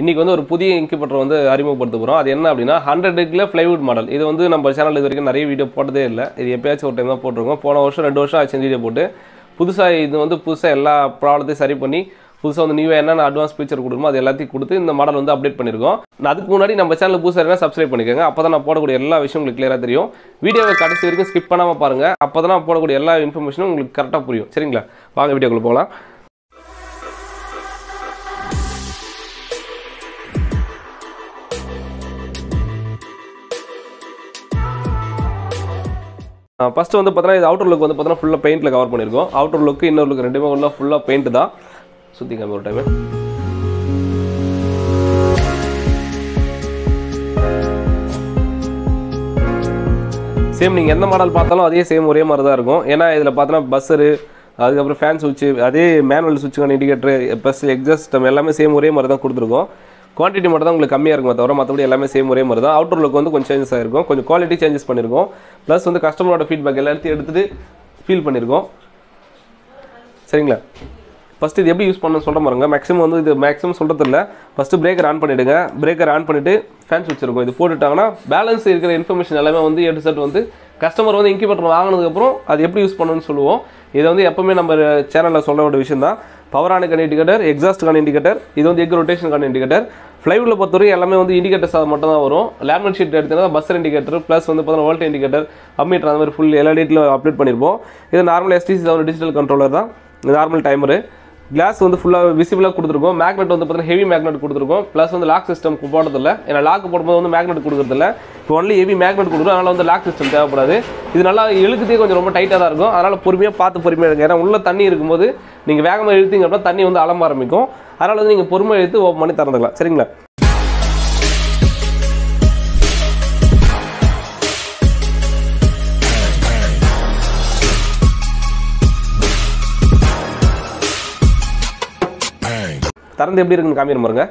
இன்றைக்கி வந்து ஒரு புதிய இன்குபேட்டர் வந்து அறிமுகப்படுத்த போகிறோம் அது என்ன அப்படின்னா ஹண்ட்ரட் டிகில் ஃப்ளைவுட் மாடல் இது வந்து நம்ம சேனல் இது வரைக்கும் நிறைய வீடியோ போட்டதே இல்லை இது எப்பயாச்சும் ஒரு டைம் தான் போட்டிருக்கோம் போன வருஷம் ரெண்டு வருஷம் ஆச்சு இந்த வீடியோ போட்டு புதுசாக இது வந்து புதுசாக எல்லா ப்ராப்ளத்தையும் சரி பண்ணி புதுசாக வந்து நியூவாக என்னென்ன அட்வான்ஸ் ஃபீச்சர் கொடுக்குமோ அது எல்லாத்தையும் கொடுத்து இந்த மாடல் வந்து அப்டேட் பண்ணியிருக்கோம் நான் அதுக்கு முன்னாடி நம்ம சேனல் புதுசாக இருந்தால் சப்ஸ்கிரைப் பண்ணிக்கோங்க அப்போ தான் நான் போடக்கூடிய எல்லா விஷயம் உங்களுக்கு கிளியராக தெரியும் வீடியோவை கடைசி வரைக்கும் ஸ்கிப் பண்ணாமல் பாருங்கள் அப்போ தான் நான் போடக்கூடிய எல்லா இன்ஃபர்மேஷனும் உங்களுக்கு கரெக்டாக புரியும் சரிங்களா வாங்க வீடியோக்குள்ளே போகலாம் ஃபஸ்ட்டு வந்து பார்த்தீங்கன்னா இது அவுட்டர் லுக் வந்து பார்த்தீங்கன்னா ஃபுல்லாக பெயிண்டில் கவர் பண்ணியிருக்கோம் அவுட்டர் லுக் இன்னொரு லுக் ரெண்டுமே உள்ள ஃபுல்லாக பெயிண்ட் தான் சுற்றி காமி ஒரு டைமு சேம் நீங்கள் எந்த மாடல் பார்த்தாலும் அதே சேம் ஒரே மாதிரி தான் இருக்கும் ஏன்னா இதில் பார்த்தோன்னா பஸ்ஸரு அதுக்கப்புறம் ஃபேன் சுவிட்சு அதே மேனுவல் சுவிட்சுக்கான இண்டிகேட்டர் ப்ளஸ் எக்ஸாஸ்ட் சிஸ்டம் எல்லாமே சேம் ஒரே மாதிரி தான் கொடுத்துருக்கோம் குவான்டிட்டி மட்டும் தான் உங்களுக்கு கம்மியாக இருக்குமே தவிர மற்றபடி எல்லாமே சேம் ஒரே மாதிரி தான் அவுட்டர் லுக் வந்து கொஞ்சம் சேஞ்சஸ் ஆகிருக்கும் கொஞ்சம் குவாலிட்டி சேஞ்சஸ் பண்ணியிருக்கோம் ப்ளஸ் வந்து கஸ்டமரோட ஃபீட்பேக் எல்லாத்தையும் எடுத்துகிட்டு ஃபீல் பண்ணியிருக்கோம் சரிங்களா ஃபஸ்ட்டு இது எப்படி யூஸ் பண்ணணும்னு சொல்கிற பாருங்க மேக்ஸிமம் வந்து இது மேக்ஸிமம் சொல்கிறது இல்லை ஃபஸ்ட்டு பிரேக்கர் ஆன் பண்ணிவிடுங்க பிரேக்கர் ஆன் பண்ணிவிட்டு ஃபேன் சுவிட்ச் இருக்கும் இது போட்டுட்டாங்கன்னா பேலன்ஸ் இருக்கிற இன்ஃபர்மேஷன் எல்லாமே வந்து எட்டு செட் வந்து கஸ்டமர் வந்து இன்குபேட்டர் வாங்கினதுக்கப்புறம் அது எப்படி யூஸ் பண்ணணும்னு சொல்லுவோம் இதை வந்து எப்பவுமே நம்ம சேனலில் சொல்ல வேண்டிய விஷயம் தான் பவரானுக்கான இண்டிகேட்டர் எக்ஸாஸ்ட்டுக்கான இண்டிகேட்டர் இது வந்து எக் ரொட்டேஷனுக்கான இண்டிகேட்டர் ஃப்ளைவுட்டில் பொறுத்தவரைக்கும் எல்லாமே வந்து இண்டிகேட்டர்ஸ் மட்டும் தான் வரும் லேமினேட் ஷீட் எடுத்தீங்கன்னா பஸ் இண்டிகேட்டர் ப்ளஸ் வந்து பார்த்தீங்கன்னா வோல்ட் இண்டிகேட்டர் அம்மீட்டர் அந்த மாதிரி ஃபுல் எல்இடியில் அப்டேட் பண்ணியிருப்போம் இது normal STC seven digital controller தான் நார்மல் டைமரு கிளாஸ் வந்து ஃபுல்லாக விசிபிளாக கொடுத்துருக்கோம் மேக்னெட் வந்து பார்த்தீங்கன்னா ஹெவி மேக்னெட் கொடுத்துருக்கோம் ப்ளஸ் வந்து லாக் சிஸ்டம் போடுறதில்ல ஏன்னா லாக் போடும்போது வந்து மேக்னெட் கொடுக்குறதில்ல இப்போ ஒன்லி ஹெவி மேக்னெட் கொடுக்குறோம் அதனால் வந்து லாக் சிஸ்டம் தேவைப்படாது இது நல்லா இழுக்கத்தே கொஞ்சம் ரொம்ப டைட்டாக தான் இருக்கும் அதனால் பொறுமையாக பார்த்து பொறுமையாக எடுங்க ஏன்னா உள்ள தண்ணி இருக்கும்போது நீங்கள் வேகமாக இழுத்தீங்க அப்படின்னா தண்ணி வந்து அலம்ப ஆரம்பிக்கும் அதனால் வந்து நீங்கள் பொறுமையாக எடுத்து ஓப்பன் பண்ணி திறந்துக்கலாம் சரிங்களா திறந்து எப்படி இருக்குன்னு காமிக்கிற பாருங்க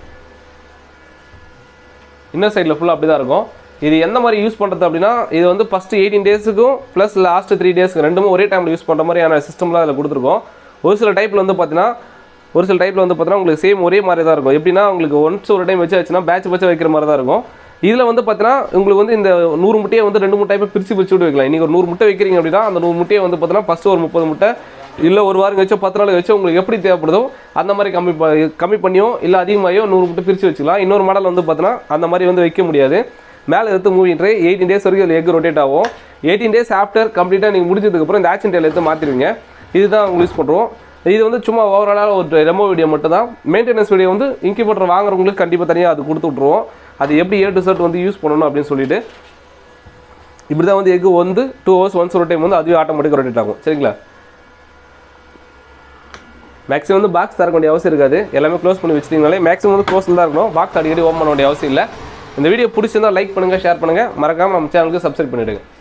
இன்னர் சைடில் ஃபுல்லாக அப்படி தான் இருக்கும் இது எந்த மாதிரி யூஸ் பண்ணுறது அப்படின்னா இது வந்து ஃபஸ்ட்டு எயிட்டீன் டேஸுக்கும் ப்ளஸ் லாஸ்ட் த்ரீ டேஸ்க்கு ரெண்டுமே ஒரே டைமில் யூஸ் பண்ணுற மாதிரியான சிஸ்டம்லாம் அதில் கொடுத்துருக்கோம் ஒரு சில டைப்பில் வந்து பார்த்தீங்கன்னா ஒரு சில டைப்பில் வந்து பார்த்தீங்கன்னா உங்களுக்கு சேம் ஒரே மாதிரி தான் இருக்கும் எப்படின்னா உங்களுக்கு ஒன்ஸ் ஒரு டைம் வச்சு வச்சுன்னா பேட்ச் வச்சு வைக்கிற மாதிரி தான் இருக்கும் இதில் வந்து பார்த்தீங்கன்னா உங்களுக்கு வந்து இந்த நூறு முட்டையை வந்து ரெண்டு மூணு டைப்பை பிரித்து பிரித்து விட்டு வைக்கலாம் இன்றைக்கி ஒரு நூறு முட்டை வைக்கிறீங்க அப்படின்னா அந்த நூறு முட்டையை வந்து பார்த்தீங்கன்னா ஃபஸ்ட்டு ஒரு முப்பது முட்டை இல்லை ஒரு வாரம் கழிச்சோ பத்து நாள் கழிச்சோ உங்களுக்கு எப்படி தேவைப்படுதோ அந்த மாதிரி கம்மி ப கம்மி பண்ணியோ இல்லை அதிகமாகவோ நூறு முட்டை பிரித்து வச்சுக்கலாம் இன்னொரு மாடல் வந்து பார்த்தீங்கன்னா அந்த மாதிரி வந்து வைக்க முடியாது மேலே எடுத்து மூவிங் ட்ரே எயிட்டீன் டேஸ் வரைக்கும் அதில் எக் ரொட்டேட் ஆகும் எயிட்டீன் டேஸ் ஆஃப்டர் கம்ப்ளீட்டாக நீங்கள் முடிச்சதுக்கப்புறம் இந்த ஆக்ஷன் டேல் எடுத்து மாற்றிடுவீங்க இதுதான் உங்களுக்கு யூஸ் பண்ணுறோம் இது வந்து சும்மா ஓவராலாக ஒரு ரெமோ வீடியோ மட்டும் தான் மெயின்டெனன்ஸ் வீடியோ வந்து இன்குபேட்டர் வாங்குறவங்களுக்கு கண்டிப்பாக தனியாக அது கொடுத்து விட்ருவோம் அது எப்படி ஏ டு செட் வந்து யூஸ் பண்ணணும் அப்படின்னு சொல்லிட்டு இப்படி தான் வந்து எக் வந்து டூ ஹவர்ஸ் ஒன்ஸ் ஒரு டைம் வந்து அதுவே ஆட்டோமேட்டிக்காக ரொட்டேட் ஆகும் சரிங்களா மேக்ஸிமம் வந்து பாக்ஸ் தர வேண்டிய அவசியம் இருக்காது எல்லாமே க்ளோஸ் பண்ணி வச்சிட்டிங்கனாலே மேக்ஸிமம் வந்து க்ளோஸில் தான் இருக்கணும் பாக்ஸ் அடிக்கடி ஓப்பன் பண்ண வேண்டிய அவசியம் இல்லை இந்த வீடியோ பிடிச்சிருந்தா லைக் பண்ணுங்கள் ஷேர் பண்ணுங்கள் மறக்காமல் நம்ம சேனலுக்கு சப்ஸ்கிரைப் பண்ணிவிடுங்க